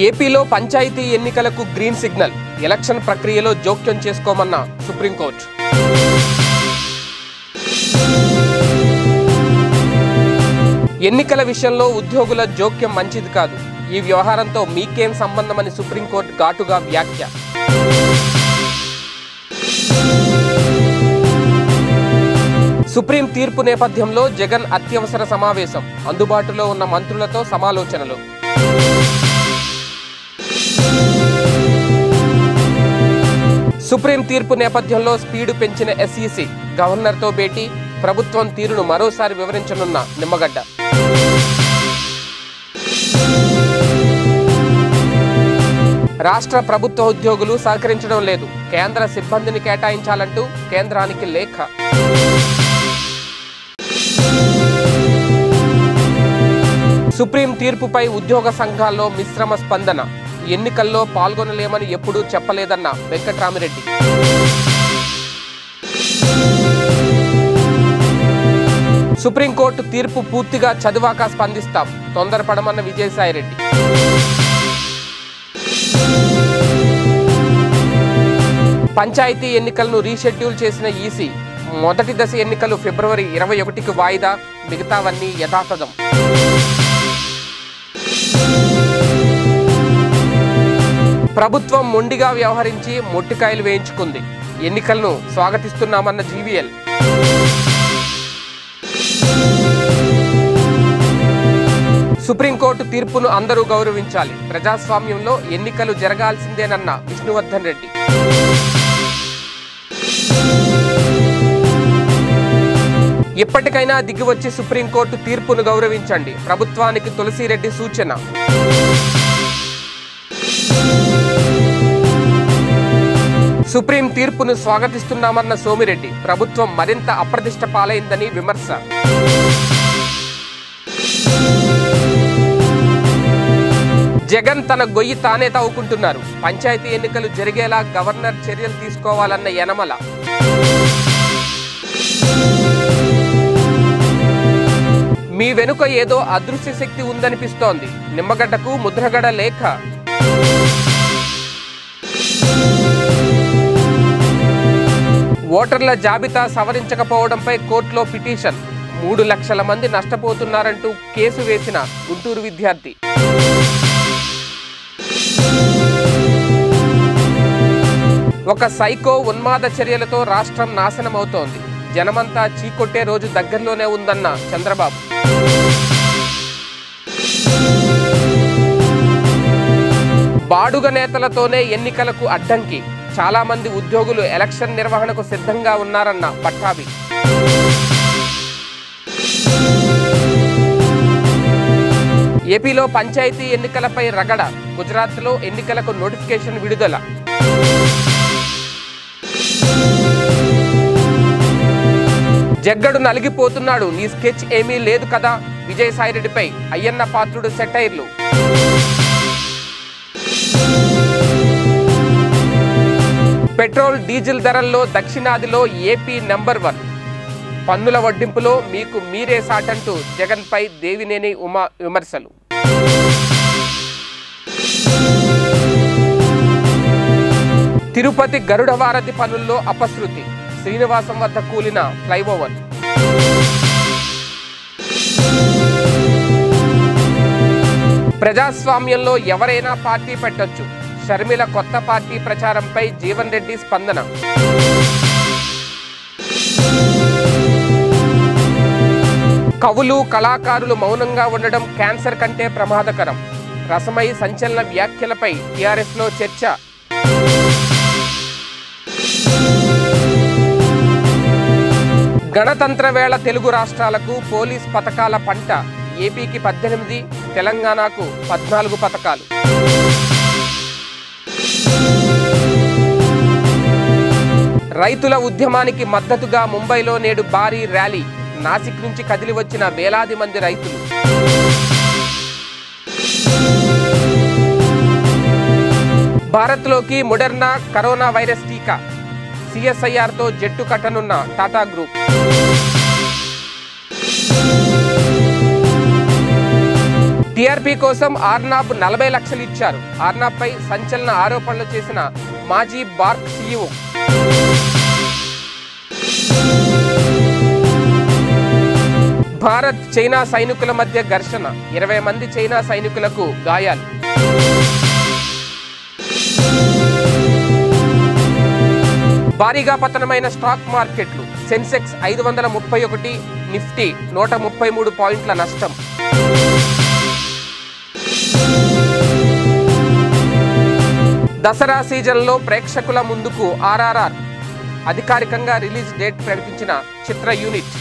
ఏపీలో పంచాయతీ ఎన్నికలకు green signal election ప్రక్రియలో జోక్యం చేసుకోమన్న సుప్రీంకోర్టు ఎన్నికల విషయంలో ఉద్యోగుల జోక్యం మంచిది కాదు ఈ వ్యవహారంతో మీకేం సంబంధమని సుప్రీంకోర్టు ఘాటుగా వ్యాఖ్య సుప్రీం తీర్పు నేపథ్యంలో జగన్ అత్యవసర సమావేశం అందుబాటులో ఉన్న మంత్రులతో సమాలోచనలు సుప్రీం తీర్పు నేపథ్యంలో స్పీడు పెంచిన ఎస్ఈసి గవర్నర్తో భేటీ ప్రభుత్వం తీరును మరోసారి వివరించనున్న నిమ్మగడ్డ రాష్ట్ర ప్రభుత్వ ఉద్యోగులు సహకరించడం లేదు కేంద్ర సిబ్బందిని కేటాయించాలంటూ కేంద్రానికి లేఖ సుప్రీం తీర్పుపై ఉద్యోగ సంఘాల్లో మిశ్రమ స్పందన ఎన్నికల్లో పాల్గొనలేమని ఎప్పుడూ చెప్పలేదన్న వెంకట్రామిరెడ్డి సుప్రీంకోర్టు తీర్పు పూర్తిగా చదివాక స్పందిస్తాం తొందరపడమన్న విజయసాయిరెడ్డి పంచాయతీ ఎన్నికలను రీషెడ్యూల్ చేసిన ఈసీ మొదటి దశ ఎన్నికలు ఫిబ్రవరి ఇరవై ఒకటికి వాయిదా మిగతావన్నీ యథాతథం ప్రభుత్వం మొండిగా వ్యవహరించి మొట్టికాయలు వేయించుకుంది ఎన్నికలను స్వాగతిస్తున్నామన్న జీవీఎల్ సుప్రీంకోర్టు తీర్పును అందరూ గౌరవించాలి ప్రజాస్వామ్యంలో ఎన్నికలు జరగాల్సిందేనన్న విష్ణువర్ధన్ రెడ్డి ఇప్పటికైనా దిగివచ్చి సుప్రీంకోర్టు తీర్పును గౌరవించండి ప్రభుత్వానికి తులసిరెడ్డి సూచన సుప్రీం తీర్పును స్వాగతిస్తున్నామన్న సోమిరెడ్డి ప్రభుత్వం మరింత అప్రదిష్ట పాలైందని విమర్శ జగన్ తన గొయ్యి తానే తవ్వుకుంటున్నారు పంచాయతీ ఎన్నికలు జరిగేలా గవర్నర్ చర్యలు తీసుకోవాలన్న యనమల మీ వెనుక ఏదో అదృశ్య శక్తి ఉందనిపిస్తోంది నిమ్మగడ్డకు ముద్రగడ లేఖ ఓటర్ల జాబితా సవరించకపోవడంపై కోర్టులో పిటిషన్ మూడు లక్షల మంది నష్టపోతున్నారంటూ కేసు వేసిన గుంటూరు విద్యార్థి ఒక సైకో ఉన్మాద చర్యలతో రాష్ట్రం నాశనమవుతోంది జనమంతా చీకొట్టే రోజు దగ్గరలోనే ఉందన్న చంద్రబాబు బాడుగ నేతలతోనే ఎన్నికలకు అడ్డంకి చాలా మంది ఉద్యోగులు ఎలక్షన్ నిర్వహణకు సిద్ధంగా ఉన్నారన్న పట్టాభి ఏపీలో పంచాయతీ ఎన్నికలపై రగడ గుజరాత్లో ఎన్నికలకు నోటిఫికేషన్ విడుదల జగ్గడు నలిగిపోతున్నాడు నీ స్కెచ్ ఏమీ లేదు కదా విజయసాయిరెడ్డిపై అయ్యన్న పాత్రుడు సెటైర్లు పెట్రోల్ డీజిల్ ధరల్లో దక్షిణాదిలో ఏపీ నెంబర్ వన్ పన్నుల వడ్డింపులో మీకు మీరే సాటంటూ జగన్పై దేవినేని ఉమా విమర్శలు తిరుపతి గరుడవారధి పనుల్లో అపశృతి శ్రీనివాసం వద్ద కూలిన ఫ్లైఓవర్ ప్రజాస్వామ్యంలో ఎవరైనా పార్టీ పెట్టొచ్చు షర్మిల కొత్త పార్టీ ప్రచారంపై జీవన్ రెడ్డి స్పందన కవులు కళాకారులు మౌనంగా ఉండడం క్యాన్సర్ కంటే ప్రమాదకరం రసమై సంచలన వ్యాఖ్యలపై టిఆర్ఎస్ లో చర్చ గణతంత్ర వేళ తెలుగు రాష్ట్రాలకు పోలీస్ పథకాల పంట ఏపీకి పద్దెనిమిది తెలంగాణకు పద్నాలుగు పథకాలు రైతుల ఉద్యమానికి మద్దతుగా ముంబైలో నేడు భారీ ర్యాలీ నాసిక్ నుంచి కదిలి వచ్చిన వేలాది మంది రైతులు భారత్లోకి మొడెర్నా కరోనా వైరస్ టీకా సిఎస్ఐఆర్తో జట్టు కట్టనున్న టాటా గ్రూప్ టీఆర్పీ కోసం ఆర్నాబ్ నలభై లక్షలు ఇచ్చారు ఆర్నాబ్పై సంచలన ఆరోపణలు చేసిన మాజీ బార్క్ సీఈఓ భారత్ చైనా సైనికుల మధ్య ఘర్షణ ఇరవై మంది చైనా సైనికులకు గాయాలు భారీగా పతనమైన స్టాక్ మార్కెట్లు సెన్సెక్స్ ఐదు వందల ముప్పై ఒకటి నిఫ్టీ నూట ముప్పై మూడు పాయింట్ల నష్టం దసరా సీజన్లో ప్రేక్షకుల ముందుకు ఆర్ఆర్ఆర్ అధికారికంగా రిలీజ్ డేట్ ప్రకటించిన చిత్ర యూనిట్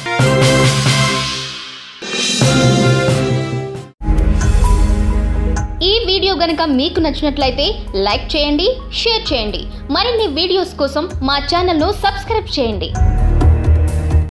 ఈ వీడియో గనక మీకు నచ్చినట్లయితే లైక్ చేయండి షేర్ చేయండి మరిన్ని వీడియోస్ కోసం మా ఛానల్ను సబ్స్క్రైబ్ చేయండి